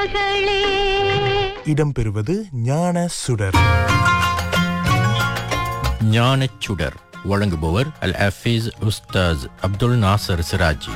இடம்பெறுவது ஞான சுடர் ஞானச் சுடர் வழங்குபவர் அல் ஹஃபீஸ் உஸ்தாஸ் அப்துல் நாசர் சிராஜி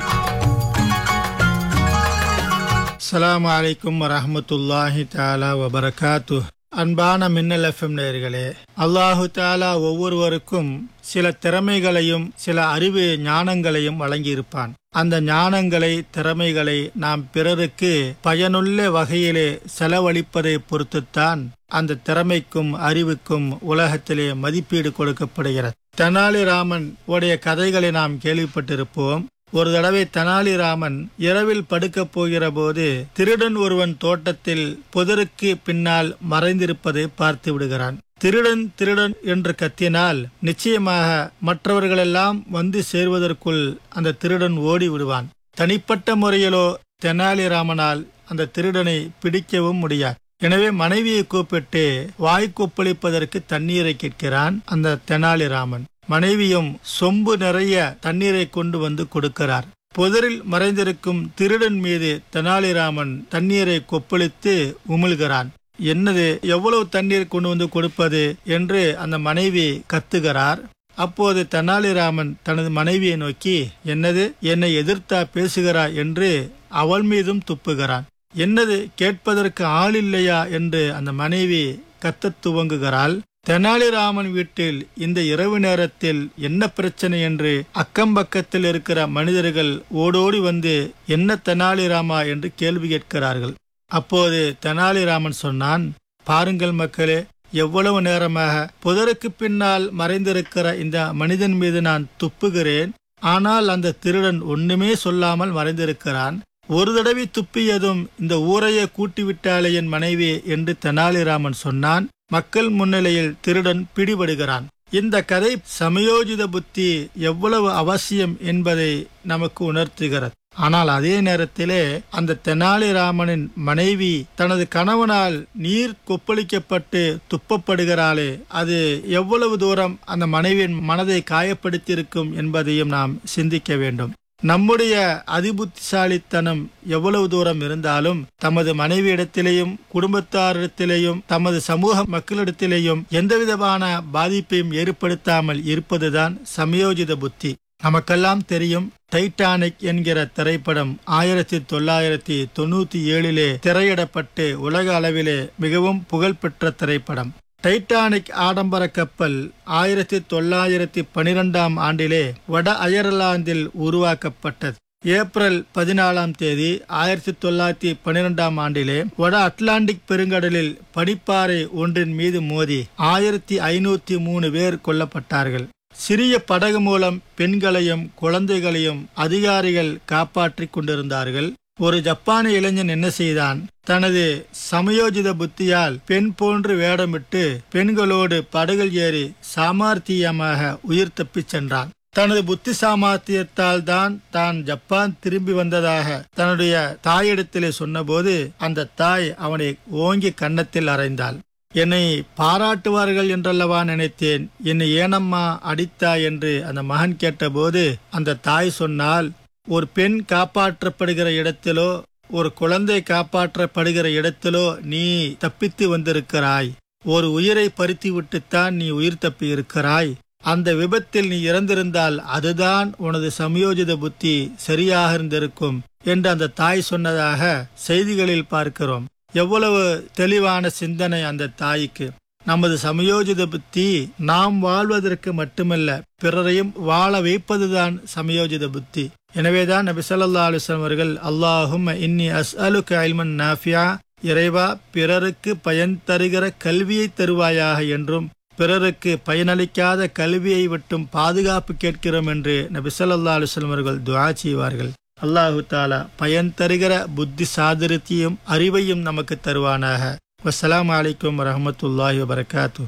அஸ்ஸலாமு அலைக்கும் வரஹ்மத்துல்லாஹி தாலா வபரகாத்து அன்பான மின்னல் எஃப்எம் நேயர்களே அல்லாஹு தாலா ஒவ்வொருவருக்கும் சில திறமைகளையும் சில அறிவு ஞானங்களையும் வழங்கியிருப்பான் அந்த ஞானங்களை திறமைகளை நாம் பிறருக்கு பயனுள்ள வகையிலே செலவழிப்பதை பொறுத்துத்தான் அந்த திறமைக்கும் அறிவுக்கும் உலகத்திலே மதிப்பீடு கொடுக்கப்படுகிறது தெனாலிராமன் உடைய கதைகளை நாம் கேள்விப்பட்டிருப்போம் ஒரு தடவை தெனாலிராமன் இரவில் படுக்கப் போகிற போது திருடன் ஒருவன் தோட்டத்தில் புதருக்கு பின்னால் மறைந்திருப்பதை பார்த்து விடுகிறான் திருடன் திருடன் என்று கத்தினால் நிச்சயமாக மற்றவர்களெல்லாம் வந்து சேர்வதற்குள் அந்த திருடன் ஓடி விடுவான் தனிப்பட்ட முறையிலோ தெனாலிராமனால் அந்த திருடனை பிடிக்கவும் முடியாது எனவே மனைவியை கூப்பிட்டு வாய்க்கொப்பளிப்பதற்கு தண்ணீரை கேட்கிறான் அந்த தெனாலிராமன் மனைவியும் சொம்பு நிறைய தண்ணீரை கொண்டு வந்து கொடுக்கிறார் புதரில் மறைந்திருக்கும் திருடன் மீது தெனாலிராமன் தண்ணீரை கொப்பளித்து உமிழ்கிறான் என்னது எவ்வளவு தண்ணீர் கொண்டு வந்து கொடுப்பது என்று அந்த மனைவி கத்துகிறார் அப்போது தெனாலிராமன் தனது மனைவியை நோக்கி என்னது என்னை எதிர்த்தா பேசுகிறாய் என்று அவள் மீதும் துப்புகிறான் என்னது கேட்பதற்கு ஆள் இல்லையா என்று அந்த மனைவி கத்தத் துவங்குகிறாள் தெனாலிராமன் வீட்டில் இந்த இரவு நேரத்தில் என்ன பிரச்சனை என்று அக்கம் பக்கத்தில் இருக்கிற மனிதர்கள் ஓடோடி வந்து என்ன தெனாலிராமா என்று கேள்வி கேட்கிறார்கள் அப்போது தெனாலிராமன் சொன்னான் பாருங்கள் மக்களே எவ்வளவு நேரமாக புதருக்கு பின்னால் மறைந்திருக்கிற இந்த மனிதன் மீது நான் துப்புகிறேன் ஆனால் அந்த திருடன் ஒண்ணுமே சொல்லாமல் மறைந்திருக்கிறான் ஒரு தடவை துப்பியதும் இந்த ஊரையே கூட்டிவிட்டாளே என் மனைவி என்று தெனாலிராமன் சொன்னான் மக்கள் முன்னிலையில் திருடன் பிடிபடுகிறான் இந்த கதை சமயோஜித புத்தி எவ்வளவு அவசியம் என்பதை நமக்கு உணர்த்துகிறது ஆனால் அதே நேரத்திலே அந்த தெனாலிராமனின் மனைவி தனது கணவனால் நீர் கொப்பளிக்கப்பட்டு துப்பப்படுகிறாளே அது எவ்வளவு தூரம் அந்த மனைவியின் மனதை காயப்படுத்தியிருக்கும் என்பதையும் நாம் சிந்திக்க வேண்டும் நம்முடைய அதிபுத்திசாலித்தனம் எவ்வளவு தூரம் இருந்தாலும் தமது மனைவியிடத்திலேயும் குடும்பத்தாரிடத்திலேயும் தமது சமூக மக்களிடத்திலேயும் எந்தவிதமான பாதிப்பையும் ஏற்படுத்தாமல் இருப்பதுதான் சமயோஜித புத்தி நமக்கெல்லாம் தெரியும் டைட்டானிக் என்கிற திரைப்படம் ஆயிரத்தி தொள்ளாயிரத்தி தொண்ணூத்தி ஏழிலே திரையிடப்பட்டு உலக அளவிலே மிகவும் புகழ்பெற்ற திரைப்படம் டைட்டானிக் ஆடம்பர கப்பல் ஆயிரத்தி தொள்ளாயிரத்தி பனிரெண்டாம் ஆண்டிலே வட அயர்லாந்தில் உருவாக்கப்பட்டது ஏப்ரல் பதினாலாம் தேதி ஆயிரத்தி தொள்ளாயிரத்தி பனிரெண்டாம் ஆண்டிலே வட அட்லாண்டிக் பெருங்கடலில் பனிப்பாறை ஒன்றின் மீது மோதி ஆயிரத்தி ஐநூத்தி மூணு பேர் கொல்லப்பட்டார்கள் சிறிய படகு மூலம் பெண்களையும் குழந்தைகளையும் அதிகாரிகள் காப்பாற்றிக் கொண்டிருந்தார்கள் ஒரு ஜப்பானிய இளைஞன் என்ன செய்தான் தனது சமயோஜித புத்தியால் பெண் போன்று வேடமிட்டு பெண்களோடு படகில் ஏறி சாமர்த்தியமாக உயிர் தப்பிச் சென்றான் தனது புத்தி சாமர்த்தியத்தால் தான் தான் ஜப்பான் திரும்பி வந்ததாக தன்னுடைய தாயிடத்திலே சொன்னபோது அந்த தாய் அவனை ஓங்கி கன்னத்தில் அறைந்தாள் என்னை பாராட்டுவார்கள் என்றல்லவா நினைத்தேன் என்னை ஏனம்மா அடித்தாய் என்று அந்த மகன் கேட்டபோது அந்த தாய் சொன்னால் ஒரு பெண் காப்பாற்றப்படுகிற இடத்திலோ ஒரு குழந்தை காப்பாற்றப்படுகிற இடத்திலோ நீ தப்பித்து வந்திருக்கிறாய் ஒரு உயிரை பறித்து விட்டுத்தான் நீ உயிர் தப்பி இருக்கிறாய் அந்த விபத்தில் நீ இறந்திருந்தால் அதுதான் உனது சமயோஜித புத்தி சரியாக இருந்திருக்கும் என்று அந்த தாய் சொன்னதாக செய்திகளில் பார்க்கிறோம் எவ்வளவு தெளிவான சிந்தனை அந்த தாய்க்கு நமது சமயோஜித புத்தி நாம் வாழ்வதற்கு மட்டுமல்ல பிறரையும் வாழ வைப்பதுதான் சமயோஜித புத்தி எனவேதான் நபி சொல்லா அலுவலம் அவர்கள் அல்லாஹும் இன்னி அஸ் அலுக்கு அல்மன் நாஃபியா இறைவா பிறருக்கு பயன் தருகிற கல்வியை தருவாயாக என்றும் பிறருக்கு பயனளிக்காத கல்வியை விட்டும் பாதுகாப்பு கேட்கிறோம் என்று நபி சொல்லா அலுவலம் அவர்கள் துவா செய்வார்கள் அல்லாஹு தாலா பயன் தருகிற புத்தி சாதுரியத்தையும் அறிவையும் நமக்கு தருவானாக வசலாம் அலைக்கும் வரமத்துல்லாஹி வபரகாத்து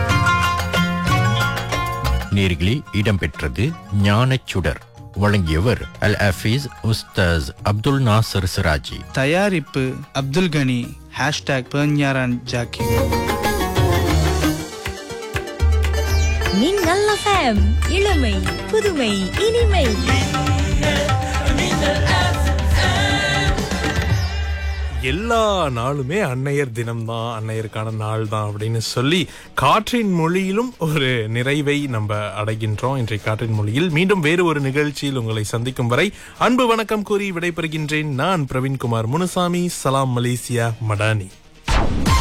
நேர்களே இடம்பெற்றது ஞானச் சுடர் வழங்கியவர் அல் ஹஃபீஸ் உஸ்தாஸ் அப்துல் நாசர் சிராஜி தயாரிப்பு அப்துல் கனி ஹேஷ்டாக் பெர்ஞாரான் ஜாக்கி மின்னல் எஃப்எம் இளமை புதுமை இனிமை எல்லா நாளுமே அன்னையர் தினம்தான் அன்னையருக்கான நாள் தான் அப்படின்னு சொல்லி காற்றின் மொழியிலும் ஒரு நிறைவை நம்ம அடைகின்றோம் இன்றைய காற்றின் மொழியில் மீண்டும் வேறு ஒரு நிகழ்ச்சியில் உங்களை சந்திக்கும் வரை அன்பு வணக்கம் கூறி விடைபெறுகின்றேன் நான் பிரவீன்குமார் முனுசாமி சலாம் மலேசியா மடானி